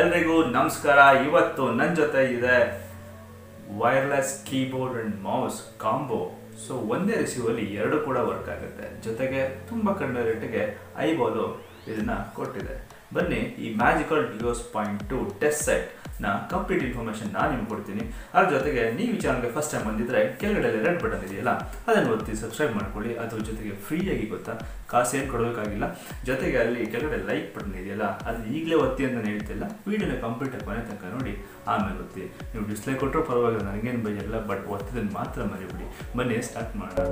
ಎಲ್ರಿಗೂ ನಮಸ್ಕಾರ ಇವತ್ತು ನನ್ನ ಜೊತೆ ಇದೆ wireless keyboard and mouse combo so ಒಂದೇ ರಿಸೀವಲ್ಲಿ ಎರಡು ಕೂಡ ವರ್ಕ್ ಆಗುತ್ತೆ ಜೊತೆಗೆ ತುಂಬ ಕಡಿಮೆ ರೇಟಿಗೆ ಐಬಾಲು ಇದನ್ನ ಕೊಟ್ಟಿದೆ ಬನ್ನಿ ಈ ಮ್ಯಾಜಿಕಲ್ ಡಿಯೋಸ್ ಪಾಯಿಂಟ್ ಟು ಟೆಸ್ಟ್ ಸೆಟ್ ನ ಕಂಪ್ಲೀಟ್ ಇನ್ಫಾರ್ಮೇಶನ್ ನಾನು ನಿಮ್ಗೆ ಕೊಡ್ತೀನಿ ಅದ್ರ ಜೊತೆಗೆ ನೀವು ಈ ಚಾನಲ್ಗೆ ಫಸ್ಟ್ ಟೈಮ್ ಬಂದಿದ್ರೆ ಕೆಳಗಡೆ ರೆಡ್ ಬಟನ್ ಇದೆಯಲ್ಲ ಅದನ್ನು ಒತ್ತಿ ಸಬ್ಸ್ಕ್ರೈಬ್ ಮಾಡ್ಕೊಳ್ಳಿ ಅದ್ರ ಜೊತೆಗೆ ಫ್ರೀಯಾಗಿ ಗೊತ್ತಾ ಕಾಸು ಏನು ಕೊಡಬೇಕಾಗಿಲ್ಲ ಜೊತೆಗೆ ಅಲ್ಲಿ ಕೆಳಗಡೆ ಲೈಕ್ ಬಟನ್ ಇದೆಯಲ್ಲ ಅದು ಈಗಲೇ ಒತ್ತಿ ಅಂತ ನಾನು ಹೇಳ್ತಿಲ್ಲ ವೀಡಿಯೋನ ಕಂಪ್ಲೀಟಾಗಿ ಕೊನೆ ತನಕ ನೋಡಿ ಆಮೇಲೆ ಒತ್ತಿ ನೀವು ಡಿಸ್ಲೈಕ್ ಕೊಟ್ಟರು ಪರವಾಗಿಲ್ಲ ನನಗೇನು ಬೈಯಲ್ಲ ಬಟ್ ಒತ್ತಿದ್ದನ್ನು ಮಾತ್ರ ಮರಿಬಿಡಿ ಬನ್ನಿ ಸ್ಟಾರ್ಟ್ ಮಾಡೋಣ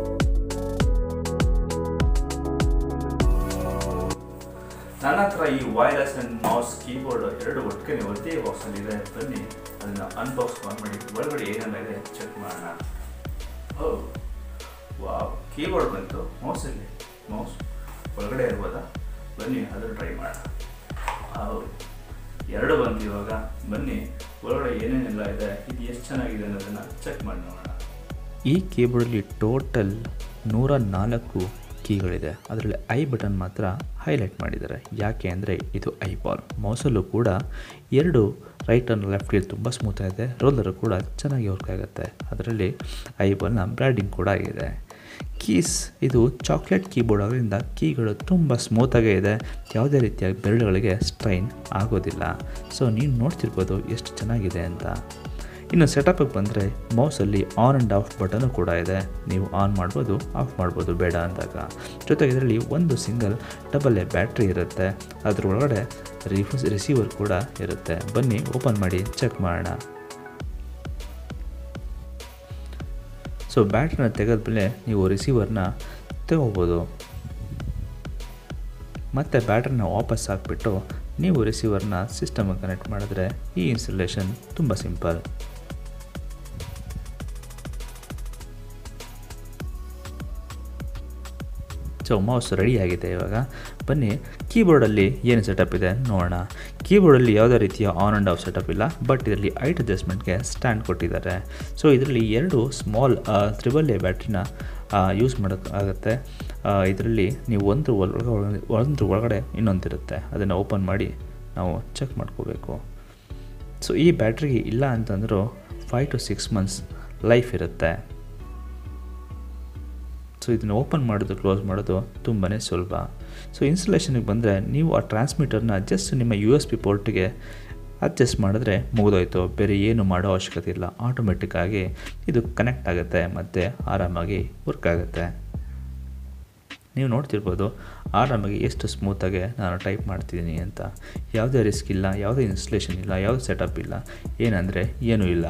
ನನ್ನ ಹತ್ರ ಈ ವೈರಸ್ ಅಂಡ್ ಮೌಸ್ ಕೀಬೋರ್ಡ್ ಎರಡು ಒಟ್ಟಿಗೆ ಒಂದೇ ಬಾಕ್ಸಲ್ಲಿ ಇದೆ ಬನ್ನಿ ಅದನ್ನು ಅನ್ಬಾಕ್ಸ್ ಮಾಡಿ ಒಳಗಡೆ ಏನೆಲ್ಲ ಇದೆ ಚೆಕ್ ಮಾಡೋಣ ಓ ವಾವ್ ಕೀಬೋರ್ಡ್ ಬಂತು ಮೌಸಲ್ಲಿ ಮೌಸ್ ಒಳಗಡೆ ಇರ್ಬೋದಾ ಬನ್ನಿ ಅದನ್ನು ಟ್ರೈ ಮಾಡೋಣ ಹೌದು ಎರಡು ಬಂತು ಇವಾಗ ಬನ್ನಿ ಒಳಗಡೆ ಏನೇನೆಲ್ಲ ಇದೆ ಇದು ಎಷ್ಟು ಚೆನ್ನಾಗಿದೆ ಅನ್ನೋದನ್ನು ಚೆಕ್ ಮಾಡಿ ನೋಡೋಣ ಈ ಕೀಬೋರ್ಡಲ್ಲಿ ಟೋಟಲ್ ನೂರ ನಾಲ್ಕು ಕೀಗಳಿದೆ ಅದರಲ್ಲಿ ಐ ಬಟನ್ ಮಾತ್ರ ಹೈಲೈಟ್ ಮಾಡಿದ್ದಾರೆ ಯಾಕೆ ಅಂದರೆ ಇದು ಐ ಬಾಲ್ ಮೌಸಲ್ಲೂ ಕೂಡ ಎರಡು ರೈಟ್ ಆ್ಯಂಡ್ ಲೆಫ್ಟ್ ಗೇರ್ ತುಂಬ ಸ್ಮೂತ್ ಆಗಿದೆ ರೋಲರು ಕೂಡ ಚೆನ್ನಾಗಿ ವರ್ಕ್ ಆಗುತ್ತೆ ಅದರಲ್ಲಿ ಐ ಬಾಲ್ನ ಬ್ರ್ಯಾಂಡಿಂಗ್ ಕೂಡ ಆಗಿದೆ ಕೀಸ್ ಇದು ಚಾಕ್ಲೇಟ್ ಕೀಬೋರ್ಡ್ ಆಗೋದ್ರಿಂದ ಕೀಗಳು ತುಂಬ ಸ್ಮೂತಾಗೇ ಇದೆ ಯಾವುದೇ ರೀತಿಯ ಬೆರಳುಗಳಿಗೆ ಸ್ಟ್ರೈನ್ ಆಗೋದಿಲ್ಲ ಸೊ ನೀವು ನೋಡ್ತಿರ್ಬೋದು ಎಷ್ಟು ಚೆನ್ನಾಗಿದೆ ಅಂತ ಇನ್ನು ಸೆಟಪಿಗೆ ಬಂದರೆ ಮೌಸಲ್ಲಿ ಆನ್ ಆ್ಯಂಡ್ ಆಫ್ ಬಟನು ಕೂಡ ಇದೆ ನೀವು ಆನ್ ಮಾಡ್ಬೋದು ಆಫ್ ಮಾಡ್ಬೋದು ಬೇಡ ಅಂದಾಗ ಜೊತೆಗೆ ಇದರಲ್ಲಿ ಒಂದು ಸಿಂಗಲ್ ಡಬಲ್ ಎ ಬ್ಯಾಟ್ರಿ ಇರುತ್ತೆ ಅದ್ರ ಒಳಗಡೆ ರಿಫ್ಯೂಸ್ ರಿಸೀವರ್ ಕೂಡ ಇರುತ್ತೆ ಬನ್ನಿ ಓಪನ್ ಮಾಡಿ ಚೆಕ್ ಮಾಡೋಣ ಸೊ ಬ್ಯಾಟ್ರಿನ ತೆಗೆದ್ಮೇಲೆ ನೀವು ರಿಸೀವರ್ನ ತಗೋಬೋದು ಮತ್ತು ಬ್ಯಾಟ್ರಿನ ವಾಪಸ್ ಹಾಕ್ಬಿಟ್ಟು ನೀವು ರಿಸೀವರ್ನ ಸಿಸ್ಟಮ್ಗೆ ಕನೆಕ್ಟ್ ಮಾಡಿದ್ರೆ ಈ ಇನ್ಸ್ಟಾಲೇಷನ್ ತುಂಬ ಸಿಂಪಲ್ ಸೊ ಮೌಸ್ ರೆಡಿಯಾಗಿದೆ ಇವಾಗ ಬನ್ನಿ ಕೀಬೋರ್ಡಲ್ಲಿ ಏನು ಸೆಟಪ್ ಇದೆ ನೋಡೋಣ ಕೀಬೋರ್ಡಲ್ಲಿ ಯಾವುದೇ ರೀತಿಯ ಆನ್ ಆ್ಯಂಡ್ ಆಫ್ ಸೆಟಪ್ ಇಲ್ಲ ಬಟ್ ಇದರಲ್ಲಿ ಐಟ್ ಅಡ್ಜಸ್ಟ್ಮೆಂಟ್ಗೆ ಸ್ಟ್ಯಾಂಡ್ ಕೊಟ್ಟಿದ್ದಾರೆ ಸೊ ಇದರಲ್ಲಿ ಎರಡು ಸ್ಮಾಲ್ ತ್ರಿಬಲ್ ಎ ಬ್ಯಾಟ್ರಿನ ಯೂಸ್ ಮಾಡೋಕ್ಕಾಗತ್ತೆ ಇದರಲ್ಲಿ ನೀವು ಒಂದು ಒಳಗಡೆ ಒಂದು ಒಳಗಡೆ ಇನ್ನೊಂದಿರುತ್ತೆ ಅದನ್ನು ಓಪನ್ ಮಾಡಿ ನಾವು ಚೆಕ್ ಮಾಡ್ಕೋಬೇಕು ಸೊ ಈ ಬ್ಯಾಟ್ರಿಗೆ ಇಲ್ಲ ಅಂತಂದರೂ five to six months life ಇರುತ್ತೆ ಸೊ ಇದನ್ನು ಓಪನ್ ಮಾಡೋದು ಕ್ಲೋಸ್ ಮಾಡೋದು ತುಂಬಾ ಸುಲಭ ಸೊ ಇನ್ಸ್ಟಾಲೇಷನ್ಗೆ ಬಂದರೆ ನೀವು ಆ ಟ್ರಾನ್ಸ್ಮಿಟರ್ನ ಜಸ್ಟ್ ನಿಮ್ಮ ಯು ಎಸ್ ಬಿ ಪೋರ್ಟಿಗೆ ಅಡ್ಜಸ್ಟ್ ಮಾಡಿದ್ರೆ ಮುಗಿದೋಯ್ತು ಬೇರೆ ಏನು ಮಾಡೋ ಅವಶ್ಯಕತೆ ಇಲ್ಲ ಆಟೋಮೆಟಿಕ್ಕಾಗಿ ಇದು ಕನೆಕ್ಟ್ ಆಗುತ್ತೆ ಮತ್ತು ಆರಾಮಾಗಿ ವರ್ಕ್ ಆಗುತ್ತೆ ನೀವು ನೋಡ್ತಿರ್ಬೋದು ಆರಾಮಾಗಿ ಎಷ್ಟು ಸ್ಮೂತಾಗಿ ನಾನು ಟೈಪ್ ಮಾಡ್ತಿದ್ದೀನಿ ಅಂತ ಯಾವುದೇ ರಿಸ್ಕ್ ಇಲ್ಲ ಯಾವುದೇ ಇನ್ಸ್ಟಲೇಷನ್ ಇಲ್ಲ ಯಾವುದೇ ಸೆಟಪ್ ಇಲ್ಲ ಏನಂದರೆ ಏನೂ ಇಲ್ಲ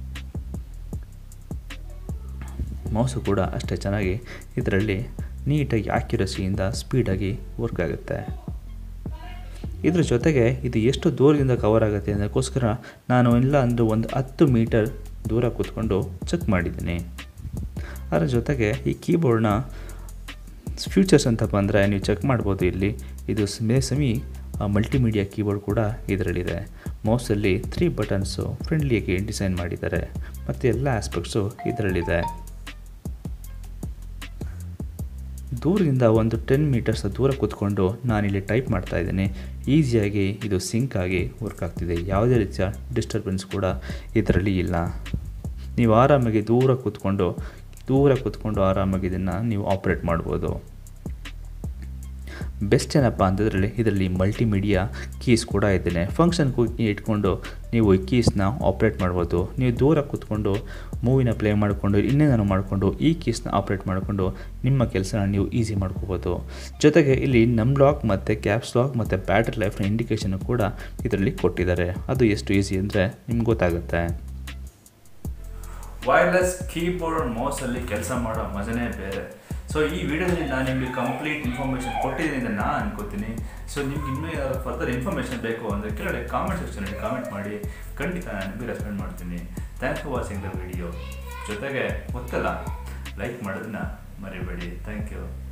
ಮೌಸು ಕೂಡ ಅಷ್ಟೇ ಚೆನ್ನಾಗಿ ಇದರಲ್ಲಿ ನೀಟಾಗಿ ಆಕ್ಯುರಸಿಯಿಂದ ಸ್ಪೀಡಾಗಿ ವರ್ಕ್ ಆಗುತ್ತೆ ಇದ್ರ ಜೊತೆಗೆ ಇದು ಎಷ್ಟು ದೂರದಿಂದ ಕವರ್ ಆಗುತ್ತೆ ಅನ್ನೋಕ್ಕೋಸ್ಕರ ನಾನು ಇಲ್ಲ ಅಂದರೆ ಒಂದು ಹತ್ತು ಮೀಟರ್ ದೂರ ಕೂತ್ಕೊಂಡು ಚೆಕ್ ಮಾಡಿದ್ದೀನಿ ಅದರ ಜೊತೆಗೆ ಈ ಕೀಬೋರ್ಡ್ನ ಫ್ಯೂಚರ್ಸ್ ಅಂತ ಬಂದರೆ ನೀವು ಚೆಕ್ ಮಾಡ್ಬೋದು ಇಲ್ಲಿ ಇದು ಸ್ಮೇ ಸೆಮಿ ಮಲ್ಟಿಮೀಡಿಯಾ ಕೀಬೋರ್ಡ್ ಕೂಡ ಇದರಲ್ಲಿದೆ ಮೌಸಲ್ಲಿ ತ್ರೀ ಬಟನ್ಸು ಫ್ರೆಂಡ್ಲಿಯಾಗಿ ಡಿಸೈನ್ ಮಾಡಿದ್ದಾರೆ ಮತ್ತು ಎಲ್ಲ ಆಸ್ಪೆಕ್ಟ್ಸು ಇದರಲ್ಲಿದೆ ದೂರದಿಂದ ಒಂದು ಟೆನ್ ಮೀಟರ್ಸ್ ದೂರ ಕೂತ್ಕೊಂಡು ನಾನಿಲ್ಲಿ ಟೈಪ್ ಮಾಡ್ತಾ ಇದ್ದೀನಿ ಈಸಿಯಾಗಿ ಇದು ಸಿಂಕ್ ಆಗಿ ವರ್ಕ್ ಆಗ್ತಿದೆ ಯಾವುದೇ ರೀತಿಯ ಡಿಸ್ಟರ್ಬೆನ್ಸ್ ಕೂಡ ಇದರಲ್ಲಿ ಇಲ್ಲ ನೀವು ಆರಾಮಾಗಿ ದೂರ ಕೂತ್ಕೊಂಡು ದೂರ ಕೂತ್ಕೊಂಡು ಆರಾಮಾಗಿ ಇದನ್ನು ನೀವು ಆಪ್ರೇಟ್ ಮಾಡ್ಬೋದು ಬೆಸ್ಟ್ ಏನಪ್ಪ ಅಂತಂದರೆ ಇದರಲ್ಲಿ ಮಲ್ಟಿಮೀಡಿಯಾ ಕೀಸ್ ಕೂಡ ಇದ್ದೇನೆ ಫಂಕ್ಷನ್ ಇಟ್ಕೊಂಡು ನೀವು ಈ ಕೀಸ್ನ ಆಪ್ರೇಟ್ ಮಾಡ್ಬೋದು ನೀವು ದೂರ ಕೂತ್ಕೊಂಡು ಮೂವಿನ ಪ್ಲೇ ಮಾಡಿಕೊಂಡು ಇನ್ನೇನೋ ಮಾಡಿಕೊಂಡು ಈ ಕೀಸ್ನ ಆಪ್ರೇಟ್ ಮಾಡಿಕೊಂಡು ನಿಮ್ಮ ಕೆಲಸನ ನೀವು ಈಸಿ ಮಾಡ್ಕೋಬೋದು ಜೊತೆಗೆ ಇಲ್ಲಿ ನಮ್ ಲಾಕ್ ಮತ್ತು ಕ್ಯಾಪ್ಸ್ ಲಾಕ್ ಮತ್ತು ಬ್ಯಾಟ್ರಿ ಲೈಫ್ನ ಇಂಡಿಕೇಷನ್ ಕೂಡ ಇದರಲ್ಲಿ ಕೊಟ್ಟಿದ್ದಾರೆ ಅದು ಎಷ್ಟು ಈಸಿ ಅಂದರೆ ನಿಮ್ಗೆ ಗೊತ್ತಾಗುತ್ತೆ ವೈರ್ಲೆಸ್ ಕೀಬೋರ್ಡ್ ಮೌಸಲ್ಲಿ ಕೆಲಸ ಮಾಡೋ ಮಜನೇ ಬೇರೆ ಸೊ ಈ ವಿಡಿಯೋದಲ್ಲಿ ನಾನು ನಿಮಗೆ ಕಂಪ್ಲೀಟ್ ಇನ್ಫಾರ್ಮೇಷನ್ ಕೊಟ್ಟಿದ್ದೀನಿ ಅಂತ ನಾನು ಅನ್ಕೋತೀನಿ ಸೊ ನಿಮ್ಗೆ ಇನ್ನೂ ಯಾರು ಫರ್ದರ್ ಇನ್ಫಾರ್ಮೇಷನ್ ಬೇಕು ಅಂದರೆ ಕೆಳಗಡೆ ಕಾಮೆಂಟ್ ಸೆಕ್ಷನಲ್ಲಿ ಕಾಮೆಂಟ್ ಮಾಡಿ ಖಂಡಿತ ನಾನು ನಿಮಗೆ ರೆಸ್ಪಾಂಡ್ ಮಾಡ್ತೀನಿ thanks for watching the video ಜೊತೆಗೆ ಗೊತ್ತಲ್ಲ ಲೈಕ್ ಮಾಡೋದನ್ನ ಮರಿಬೇಡಿ ಥ್ಯಾಂಕ್ ಯು